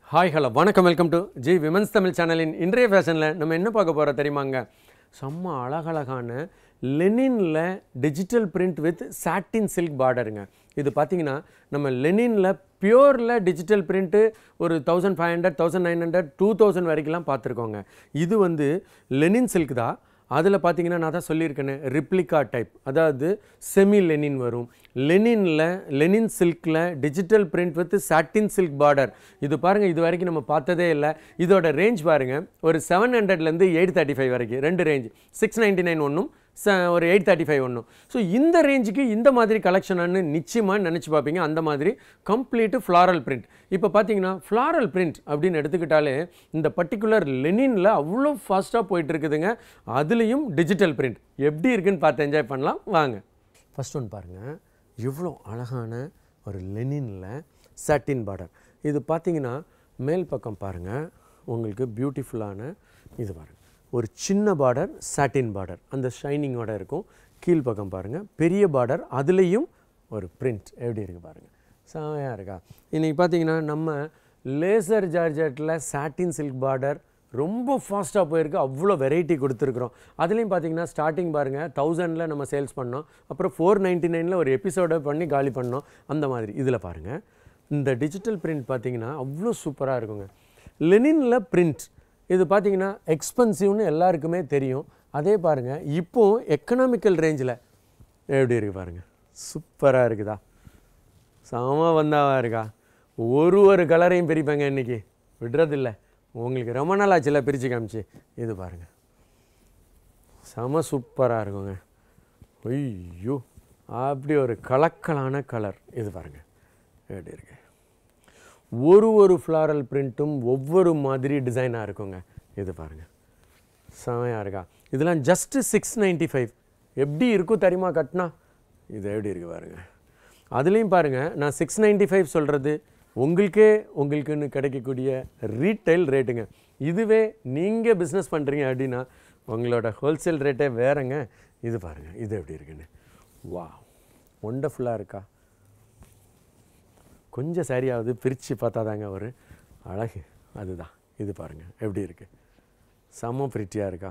hi hello வணக்கம் welcome to G women's Tamil சேனலின் இன்றைய ஃபேஷனில் நம்ம என்ன பார்க்க போகிறோம் தெரியுமாங்க செம்ம அழகழகான லெனினில் digital print with satin silk பார்டருங்க இது பார்த்தீங்கன்னா நம்ம லெனினில் பியூரில் டிஜிட்டல் பிரிண்ட்டு ஒரு thousand five hundred thousand nine hundred two thousand வரைக்கும்லாம் பார்த்துருக்கோங்க இது வந்து லெனின் சில்க் தான் அதில் பார்த்தீங்கன்னா நான் தான் சொல்லியிருக்கேனே ரிப்ளிகா டைப் அதாவது செமி லெனின் வரும் லெனினில் லெனின் சில்கில் digital print with satin silk border இது பாருங்கள் இது வரைக்கும் நம்ம பார்த்ததே இல்லை இதோட ரேஞ்ச் பாருங்கள் ஒரு செவன் ஹண்ட்ரட்லேருந்து எயிட் தேர்ட்டி ஃபைவ் வரைக்கும் ரெண்டு ரேஞ்ச் சிக்ஸ் நைன்ட்டி நைன் ஒன்றும் ச ஒரு எயிட் தேர்ட்டி ஃபைவ் ஒன்றும் ஸோ இந்த ரேஞ்சுக்கு இந்த மாதிரி கலெக்ஷனானு நிச்சயமாக நினச்சி பார்ப்பீங்க அந்த மாதிரி கம்ப்ளீட்டு ஃப்ளாரல் பிரிண்ட் இப்போ பார்த்தீங்கன்னா ஃப்ளாரல் பிரிண்ட் அப்படின்னு எடுத்துக்கிட்டாலே இந்த பர்டிகுலர் லெனினில் அவ்வளோ ஃபாஸ்ட்டாக போயிட்டு இருக்குதுங்க அதுலேயும் டிஜிட்டல் பிரிண்ட் எப்படி இருக்குன்னு பார்த்து என்ஜாய் பண்ணலாம் வாங்க ஃபர்ஸ்ட் ஒன்று பாருங்கள் எவ்வளோ அழகான ஒரு லெனினில் சாட்டின் பார்டர் இது பார்த்தீங்கன்னா மேல் பக்கம் பாருங்கள் உங்களுக்கு பியூட்டிஃபுல்லான இது பாருங்கள் ஒரு சின்ன பார்டர் சாட்டின் பார்டர் அந்த ஷைனிங்கோட இருக்கும் கீழ் பக்கம் பாருங்கள் பெரிய பார்டர் அதுலேயும் ஒரு பிரிண்ட் எப்படி இருக்குது பாருங்கள் செமையாக இருக்கா இன்றைக்கி பார்த்தீங்கன்னா நம்ம லேசர் ஜார்ஜெட்டில் சாட்டின் சில்க் பார்டர் ரொம்ப ஃபாஸ்ட்டாக போயிருக்கு அவ்வளோ வெரைட்டி கொடுத்துருக்குறோம் அதுலேயும் பார்த்தீங்கன்னா ஸ்டார்டிங் பாருங்கள் தௌசண்டில் நம்ம சேல்ஸ் பண்ணோம் அப்புறம் ஃபோர் நைன்ட்டி நைனில் ஒரு எபிசோடை பண்ணி காலி பண்ணோம் அந்த மாதிரி இதில் பாருங்கள் இந்த டிஜிட்டல் பிரிண்ட் பார்த்தீங்கன்னா அவ்வளோ சூப்பராக இருக்குங்க லெனினில் பிரிண்ட் இது பார்த்தீங்கன்னா எக்ஸ்பென்சிவ்னு எல்லாருக்குமே தெரியும் அதே பாருங்கள் இப்போ எக்கனாமிக்கல் ரேஞ்சில் எப்படி இருக்குது பாருங்கள் சூப்பராக இருக்குதா செம வந்தாவா இருக்கா ஒரு ஒரு கலரையும் பிரிப்பேங்க இன்றைக்கி விடுறதில்ல உங்களுக்கு ரொம்ப நாள் ஆச்சுல பிரித்து காமிச்சு இது பாருங்கள் செம சூப்பராக இருக்குங்க ஐயோ அப்படி ஒரு கலக்கலான கலர் இது பாருங்கள் எப்படி இருக்கு ஒரு ஒரு ஃப்ளாரல் பிரிண்ட்டும் ஒவ்வொரு மாதிரி டிசைனாக இருக்குங்க இது பாருங்கள் செமையாக இருக்கா இதெல்லாம் ஜஸ்ட்டு சிக்ஸ் நைன்ட்டி ஃபைவ் எப்படி இருக்கும் தெரியுமா கட்டினா இது எப்படி இருக்குது பாருங்கள் அதுலேயும் பாருங்கள் நான் சிக்ஸ் நைன்ட்டி ஃபைவ் சொல்கிறது உங்களுக்கே உங்களுக்குன்னு கிடைக்கக்கூடிய ரீட்டைல் ரேட்டுங்க இதுவே நீங்கள் பிஸ்னஸ் பண்ணுறீங்க அப்படின்னா உங்களோட ஹோல்சேல் ரேட்டே வேறங்க இது பாருங்கள் இது எப்படி இருக்குன்னு வா ஒண்டர்ஃபுல்லாக இருக்கா கொஞ்சம் சரியாவது பிரித்து பார்த்தா தாங்க ஒரு அழகு அதுதான் இது பாருங்கள் எப்படி இருக்குது செம்ம பிரிட்டியாக இருக்கா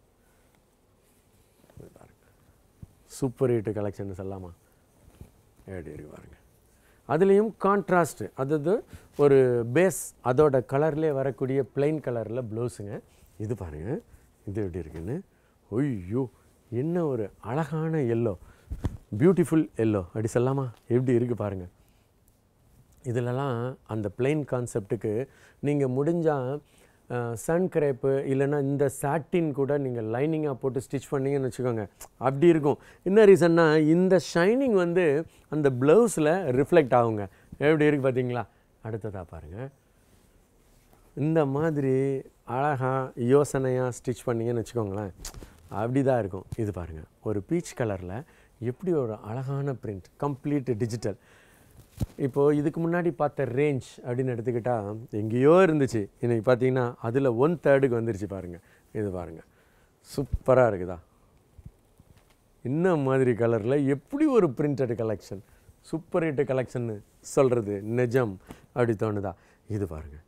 இது பாருங்க சூப்பர் ஹீட்டு கலெக்ஷன் சொல்லாமா எப்படி இருக்கு பாருங்க அதுலேயும் கான்ட்ராஸ்ட் அதாவது ஒரு பேஸ் அதோட கலர்லேயே வரக்கூடிய பிளைன் கலரில் ப்ளவுஸுங்க இது பாருங்க இது எப்படி இருக்குன்னு ஒய்யோ என்ன ஒரு அழகான எல்லோ பியூட்டிஃபுல் எல்லோ அப்படி சொல்லாமா எப்படி இருக்குது பாருங்கள் இதிலலாம் அந்த பிளெயின் கான்செப்ட்டுக்கு நீங்கள் முடிஞ்சால் சன் கிரேப்பு இல்லைன்னா இந்த சாட்டின் கூட நீங்கள் லைனிங்காக போட்டு ஸ்டிச் பண்ணீங்கன்னு வச்சுக்கோங்க அப்படி இருக்கும் என்ன ரீசன்னா இந்த ஷைனிங் வந்து அந்த ப்ளவுஸில் ரிஃப்ளெக்ட் ஆகுங்க எப்படி இருக்குது பார்த்தீங்களா அடுத்ததாக பாருங்கள் இந்த மாதிரி அழகாக யோசனையாக ஸ்டிச் பண்ணீங்கன்னு வச்சுக்கோங்களேன் அப்படி தான் இருக்கும் இது பாருங்கள் ஒரு பீச் கலரில் எப்படி ஒரு அழகான பிரிண்ட் கம்ப்ளீட் டிஜிட்டல் இப்போது இதுக்கு முன்னாடி பார்த்த ரேஞ்ச் அப்படின்னு எடுத்துக்கிட்டால் எங்கேயோ இருந்துச்சு இன்றைக்கி பார்த்தீங்கன்னா அதில் ஒன் தேர்டுக்கு வந்துருச்சு பாருங்கள் இது பாருங்கள் சூப்பராக இருக்குதா இந்த மாதிரி கலரில் எப்படி ஒரு printed collection super hit collection சொல்கிறது நிஜம் அப்படி தோணுதா இது பாருங்கள்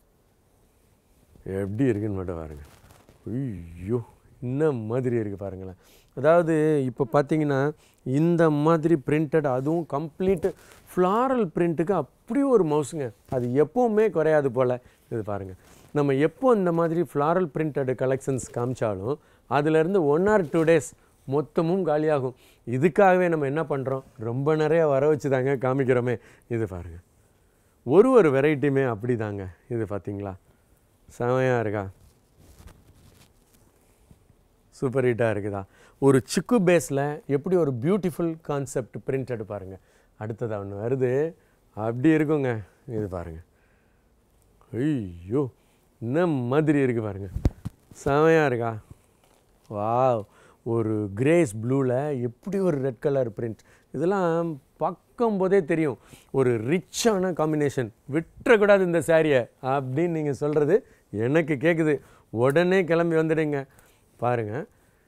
எப்படி இருக்குன்னு மட்டும் பாருங்கள் ஐயோ இந்த மாதிரி இருக்குது பாருங்களேன் அதாவது இப்போ பார்த்தீங்கன்னா இந்த மாதிரி பிரிண்டட் அதுவும் கம்ப்ளீட் ஃப்ளாரல் பிரிண்ட்டுக்கு அப்படி ஒரு மவுஸுங்க அது எப்போவுமே குறையாது போல் இது பாருங்கள் நம்ம எப்போ இந்த மாதிரி ஃப்ளாரல் பிரிண்டட் கலெக்ஷன்ஸ் காமிச்சாலும் அதுலேருந்து ஒன் ஆர் டூ டேஸ் மொத்தமும் காலியாகும் இதுக்காகவே நம்ம என்ன பண்ணுறோம் ரொம்ப நிறைய வர வச்சு தாங்க காமிக்கிறோமே இது பாருங்கள் ஒரு ஒரு வெரைட்டியுமே அப்படி தாங்க இது பார்த்தீங்களா செமையாக இருக்கா சூப்பர் ஹிட்டாக இருக்குதா ஒரு சிக்கு பேஸில் எப்படி ஒரு பியூட்டிஃபுல் கான்செப்ட் பிரிண்ட் பாருங்கள் அடுத்ததாக ஒன்று வருது அப்படி இருக்குங்க இது பாருங்கள் ஐயோ என்ன மாதிரி இருக்குது பாருங்கள் செமையாக இருக்கா வாவ் ஒரு கிரேஸ் ப்ளூவில் எப்படி ஒரு ரெட் கலர் பிரிண்ட் இதெல்லாம் பார்க்கும்போதே தெரியும் ஒரு ரிச்சான காம்பினேஷன் விட்டுறக்கூடாது இந்த சாரியை அப்படின்னு நீங்கள் சொல்கிறது எனக்கு கேட்குது உடனே கிளம்பி வந்துடுங்க பாருங்கள்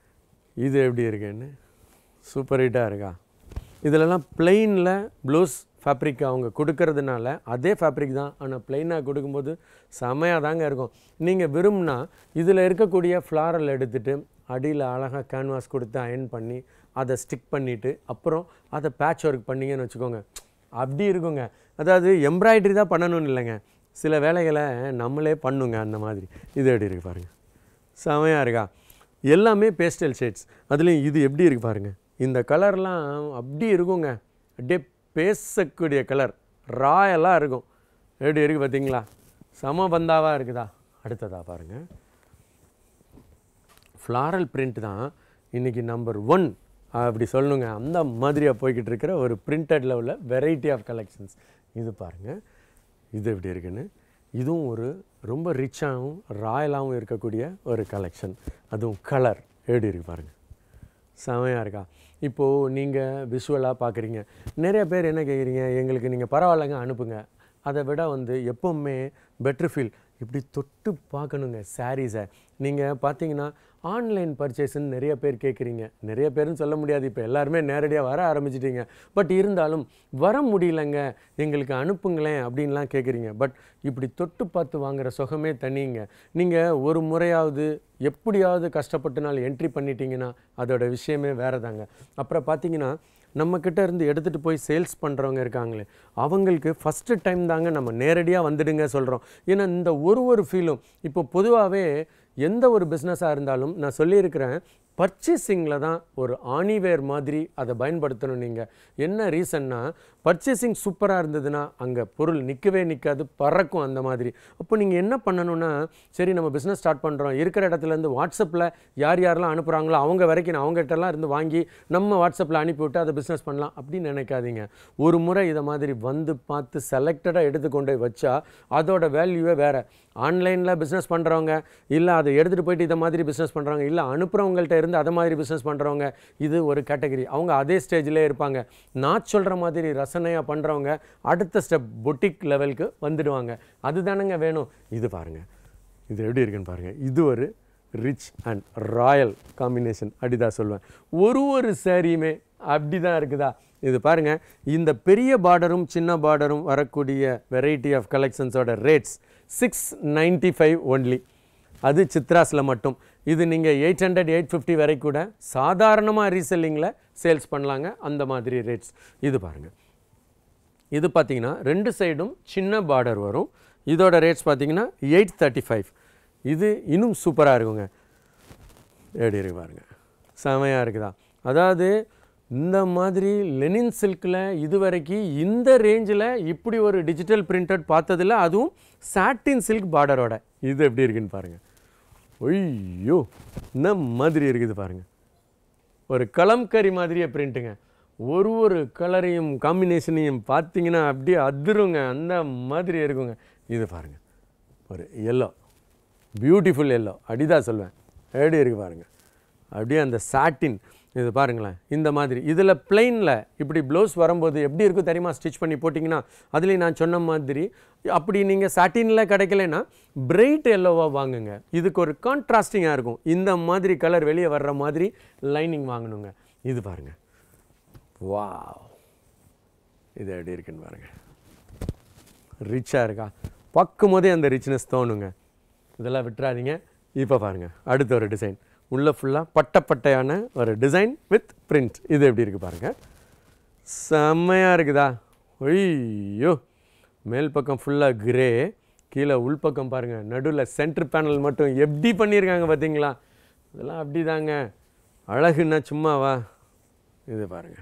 இது எப்படி இருக்குன்னு சூப்பர் ஹிட்டாக இருக்கா இதிலலாம் பிளெயினில் ப்ளவுஸ் ஃபேப்ரிக் அவங்க கொடுக்கறதுனால அதே ஃபேப்ரிக் தான் ஆனால் ப்ளைனாக கொடுக்கும்போது செமையாக தாங்க இருக்கும் நீங்கள் விரும்பினா இதில் இருக்கக்கூடிய ஃப்ளாரல் எடுத்துட்டு அடியில் அழகாக கேன்வாஸ் கொடுத்து அயன் பண்ணி அதை ஸ்டிக் பண்ணிவிட்டு அப்புறம் அதை பேட்ச் ஒர்க் பண்ணீங்கன்னு வச்சுக்கோங்க அப்படி இருக்குங்க அதாவது எம்ப்ராய்டரி தான் பண்ணணும்னு இல்லைங்க சில வேலைகளை நம்மளே பண்ணுங்க அந்த மாதிரி இது எப்படி இருக்கு பாருங்கள் செமையாக இருக்கா எல்லாமே பேஸ்டல் ஷேட்ஸ் அதுலேயும் இது எப்படி இருக்கு பாருங்கள் இந்த கலர்லாம் அப்படி இருக்குங்க அப்படியே பேசக்கூடிய கலர் ராயலாக இருக்கும் எப்படி இருக்குது பார்த்தீங்களா சம பந்தாவாக இருக்குதா அடுத்ததா பாருங்கள் ஃப்ளாரல் பிரிண்ட் தான் இன்றைக்கி நம்பர் ஒன் அப்படி சொல்லணுங்க அந்த மாதிரியாக போய்கிட்டு இருக்கிற ஒரு பிரிண்டடில் உள்ள வெரைட்டி ஆஃப் கலெக்ஷன்ஸ் இது பாருங்கள் இது எப்படி இருக்குன்னு இதுவும் ஒரு ரொம்ப ரிச்சாகவும் ராயலாகவும் இருக்கக்கூடிய ஒரு கலெக்ஷன் அதுவும் கலர் எப்படி இருக்கு பாருங்கள் செமையாக இருக்கா இப்போது நீங்கள் விஷுவலாக பார்க்குறீங்க நிறைய பேர் என்ன கேட்குறீங்க எங்களுக்கு நீங்கள் பரவாயில்லைங்க அனுப்புங்க அதை விட வந்து எப்போவுமே பெட்ரு ஃபீல் இப்படி தொட்டு பார்க்கணுங்க சாரீஸை நீங்கள் பார்த்தீங்கன்னா ஆன்லைன் பர்ச்சேஸ்ன்னு நிறைய பேர் கேட்குறீங்க நிறைய பேருன்னு சொல்ல முடியாது இப்போ எல்லாருமே நேரடியாக வர ஆரம்பிச்சிட்டீங்க பட் இருந்தாலும் வர முடியலங்க எங்களுக்கு அனுப்புங்களேன் அப்படின்லாம் கேட்குறீங்க பட் இப்படி தொட்டு பார்த்து வாங்குற சுகமே தனிங்க நீங்கள் ஒரு முறையாவது எப்படியாவது கஷ்டப்பட்டு நாள் என்ட்ரி பண்ணிட்டீங்கன்னா அதோட விஷயமே வேறு தாங்க அப்புறம் பார்த்தீங்கன்னா நம்மக்கிட்ட இருந்து எடுத்துகிட்டு போய் சேல்ஸ் பண்ணுறவங்க இருக்காங்களே அவங்களுக்கு ஃபஸ்ட்டு டைம் தாங்க நம்ம நேரடியாக வந்துடுங்க சொல்கிறோம் ஏன்னா இந்த ஒரு ஒரு ஃபீலும் இப்போ பொதுவாகவே எந்த ஒரு பிஸ்னஸாக இருந்தாலும் நான் சொல்லியிருக்கிறேன் பர்ச்சேசிங்கில் தான் ஒரு ஆணிவேர் மாதிரி அதை பயன்படுத்தணும் நீங்கள் என்ன ரீசன்னா பர்ச்சேசிங் சூப்பராக இருந்ததுன்னா அங்கே பொருள் நிற்கவே நிற்காது பறக்கும் அந்த மாதிரி அப்போ நீங்கள் என்ன பண்ணணும்னா சரி நம்ம பிஸ்னஸ் ஸ்டார்ட் பண்ணுறோம் இருக்கிற இடத்துலேருந்து வாட்ஸ்அப்பில் யார் யாரெல்லாம் அனுப்புகிறாங்களோ அவங்க வரைக்கும் நான் அவங்ககிட்டலாம் இருந்து வாங்கி நம்ம வாட்ஸ்அப்பில் அனுப்பிவிட்டு அதை பிஸ்னஸ் பண்ணலாம் அப்படின்னு நினைக்காதீங்க ஒரு முறை இதை மாதிரி வந்து பார்த்து செலக்டடாக எடுத்து கொண்டு போய் வச்சா அதோட வேல்யூவே வேறு ஆன்லைனில் பிஸ்னஸ் பண்ணுறவங்க இல்லை அதை எடுத்துகிட்டு போயிட்டு இதை மாதிரி பிஸ்னஸ் பண்ணுறவங்க இல்லை அனுப்புகிறவங்கள்ட்ட இருந்து அதை மாதிரி பிஸ்னஸ் பண்ணுறவங்க இது ஒரு கேட்டகரி அவங்க அதே ஸ்டேஜ்லேயே இருப்பாங்க நான் சொல்கிற மாதிரி ரசனையாக பண்ணுறவங்க அடுத்த ஸ்டெப் பொட்டிக் லெவலுக்கு வந்துடுவாங்க அதுதானங்க வேணும் இது பாருங்கள் இது எப்படி இருக்குன்னு பாருங்கள் இது ஒரு ரிச் அண்ட் ராயல் காம்பினேஷன் அப்படிதான் சொல்லுவேன் ஒரு ஒரு சாரியுமே அப்படி தான் இருக்குதா இது பாருங்கள் இந்த பெரிய பார்டரும் சின்ன பார்டரும் வரக்கூடிய வெரைட்டி ஆஃப் கலெக்ஷன்ஸோட rates six ninety five only அது சித்ராஸில் மட்டும் இது நீங்கள் எயிட் ஹண்ட்ரட் எயிட் ஃபிஃப்டி வரை கூட சாதாரணமாக ரீசெல்லிங்கில் சேல்ஸ் பண்ணலாங்க அந்த மாதிரி ரேட்ஸ் இது பாருங்கள் இது பார்த்தீங்கன்னா ரெண்டு சைடும் சின்ன பார்டர் வரும் இதோட ரேட்ஸ் பார்த்தீங்கன்னா எயிட் தேர்ட்டி ஃபைவ் இது இன்னும் சூப்பராக இருக்குங்க எப்படி இருக்கு பாருங்க செமையாக இருக்குதா அதாவது இந்த மாதிரி லெனின் சில்கில் இதுவரைக்கும் இந்த ரேஞ்சில் இப்படி ஒரு டிஜிட்டல் பிரிண்டட் பார்த்ததில்ல அதுவும் சாட்டின் சில்க் பார்டரோட இது எப்படி இருக்குன்னு பாருங்கள் ஐயோ இந்த மாதிரி இருக்குது பாருங்கள் ஒரு கலம்கரி மாதிரியே பிரிண்ட்டுங்க ஒரு ஒரு கலரையும் காம்பினேஷனையும் பார்த்தீங்கன்னா அப்படியே அதிருங்க அந்த மாதிரி இருக்குங்க இது பாருங்கள் ஒரு எல்லோ பியூட்டிஃபுல் எல்லோ அப்படிதான் சொல்லுவேன் எப்படி இருக்கு பாருங்கள் அப்படியே அந்த சாட்டின் இது பாருங்களேன் இந்த மாதிரி இதில் பிளெயினில் இப்படி ப்ளவுஸ் வரும்போது எப்படி இருக்கும் தெரியுமா ஸ்டிச் பண்ணி போட்டிங்கன்னா அதுலேயும் நான் சொன்ன மாதிரி அப்படி நீங்கள் சாட்டினில் கிடைக்கலனா பிரைட் எல்லோவாக வாங்குங்க இதுக்கு ஒரு கான்ட்ராஸ்டிங்காக இருக்கும் இந்த மாதிரி கலர் வெளியே வர்ற மாதிரி லைனிங் வாங்கணுங்க இது பாருங்கள் வாவ் இது எப்படி இருக்குன்னு பாருங்கள் ரிச்சாக இருக்கா பார்க்கும் போதே அந்த ரிச்னஸ் தோணுங்க இதெல்லாம் விட்டுறாதீங்க இப்போ பாருங்கள் அடுத்த ஒரு டிசைன் உள்ள ஃபுல்லாக பட்டை பட்டையான ஒரு டிசைன் வித் பிரிண்ட் இது எப்படி இருக்குது பாருங்கள் செம்மையாக இருக்குதா ஐயோ மேல் பக்கம் ஃபுல்லாக கிரே கீழே உள்பக்கம் பாருங்கள் நடுவில் சென்டர் பேனல் மட்டும் எப்படி பண்ணியிருக்காங்க பார்த்தீங்களா இதெல்லாம் அப்படி தாங்க அழகுன்னா சும்மாவா இது பாருங்கள்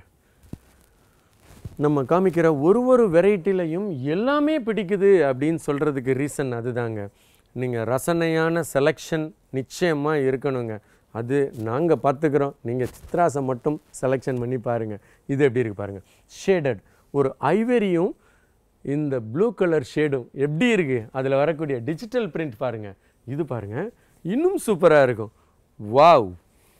நம்ம காமிக்கிற ஒரு ஒரு வெரைட்டிலையும் எல்லாமே பிடிக்குது அப்படின்னு சொல்கிறதுக்கு ரீசன் அதுதாங்க நீங்கள் ரசனையான செலெக்ஷன் நிச்சயமாக இருக்கணுங்க அது நாங்கள் பார்த்துக்கிறோம் நீங்கள் சித்ராசை மட்டும் செலெக்ஷன் பண்ணி பாருங்கள் இது எப்படி இருக்கு பாருங்கள் ஷேடட் ஒரு ஐவரியும் இந்த ப்ளூ கலர் ஷேடும் எப்படி இருக்குது அதில் வரக்கூடிய டிஜிட்டல் பிரிண்ட் பாருங்கள் இது பாருங்கள் இன்னும் சூப்பராக இருக்கும் வாவ்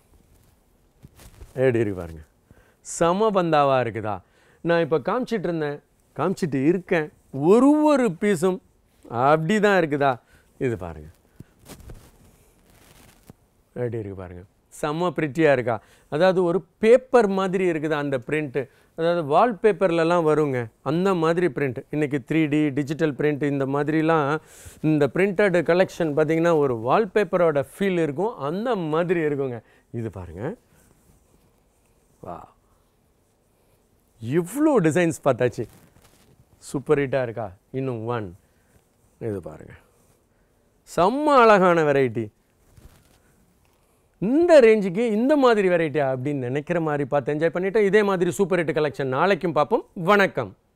எப்படி இருக்கு பாருங்க சம பந்தாவாக இருக்குதா நான் இப்போ காமிச்சிட்டு இருந்தேன் காமிச்சிட்டு இருக்கேன் ஒரு ஒரு பீஸும் அப்படி தான் இருக்குதா இது பாருங்க எப்படி இருக்கு பாருங்க செம்ம பிரிட்டியாக இருக்கா அதாவது ஒரு பேப்பர் மாதிரி இருக்குது அந்த பிரிண்ட்டு அதாவது வால்பேப்பர்லலாம் வருங்க அந்த மாதிரி பிரிண்ட் இன்றைக்கி த்ரீ டி டிஜிட்டல் பிரிண்ட் இந்த மாதிரிலாம் இந்த பிரிண்டட் கலெக்ஷன் பார்த்திங்கன்னா ஒரு வால்பேப்பரோட ஃபீல் இருக்கும் அந்த மாதிரி இருக்குங்க இது பாருங்கள் வா இவ்வளோ டிசைன்ஸ் பார்த்தாச்சு சூப்பர் ஹிட்டாக இருக்கா இன்னும் ஒன் இது பாருங்கள் செம்ம அழகான வெரைட்டி இந்த ரேஞ்சுக்கு இந்த மாதிரி வெரைட்டியா அப்படின்னு நினைக்கிற மாதிரி பார்த்து என்ஜாய் பண்ணிவிட்டு இதே மாதிரி சூப்பர் ஹிட் கலெக்ஷன் நாளைக்கும் பார்ப்போம் வணக்கம்